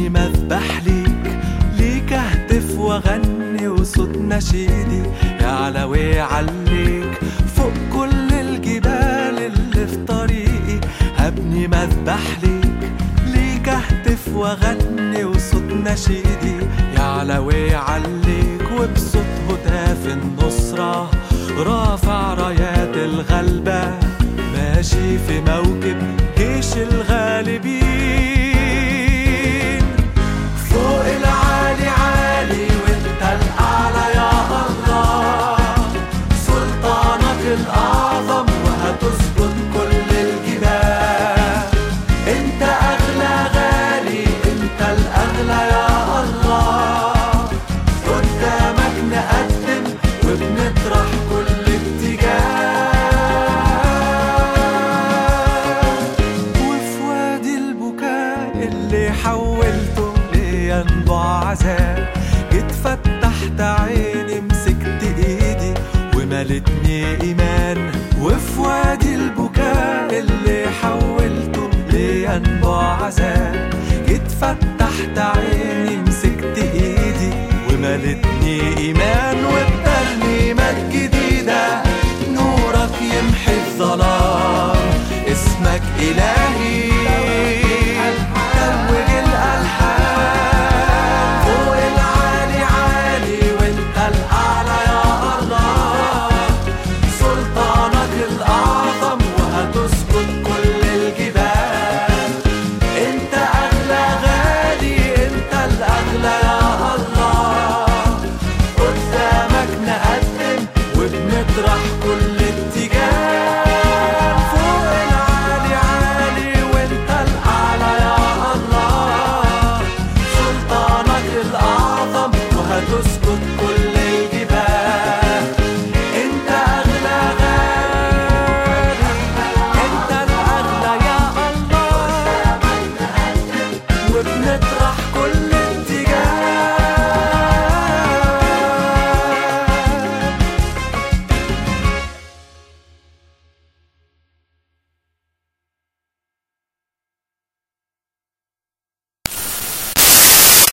هبني مذبح ليك ليك اهتف واغني وصوت نشيدي يعلى ويعليك فوق كل الجبال اللي في طريقي هبني مذبح ليك ليك اهتف واغني وصوت نشيدي يعلى ويعليك وبصوت هتاف النصرة رافع رايات الغلبة ماشي في موكب جيش الغالبين فوق العالي عالي وانت الأعلى يا الله سلطانك الأعظم وهتسكت كل الجبال انت أغلى غالي انت الأغلى يا الله قدامك نقدم وبنطرح كل اتجاه وفي وادي البكاء اللي حولته لينبع عذاب جيت فتحت عيني مسكت ايدي وملتني ايمان وفي وادي البكاء اللي حولته لينبع عذاب جيت فتحت عيني مسكت ايدي وملتني ايمان وبترنيمات جديدة نورك يمحي الظلام اسمك إلهي توج الألحان فوق العالي عالي وانت الأعلى يا الله سلطانك الأعظم وهتسكت كل الجبال انت أغلى غالي انت الأغلى يا الله قدامك نقدم وبنطرح كل اتجاه فوق العالي عالي وانت الأعلى يا الله سلطانك الأعظم وهتسكت كل الجبال انت أغلى غالي انت الأغلى يا الله وبنطرح كل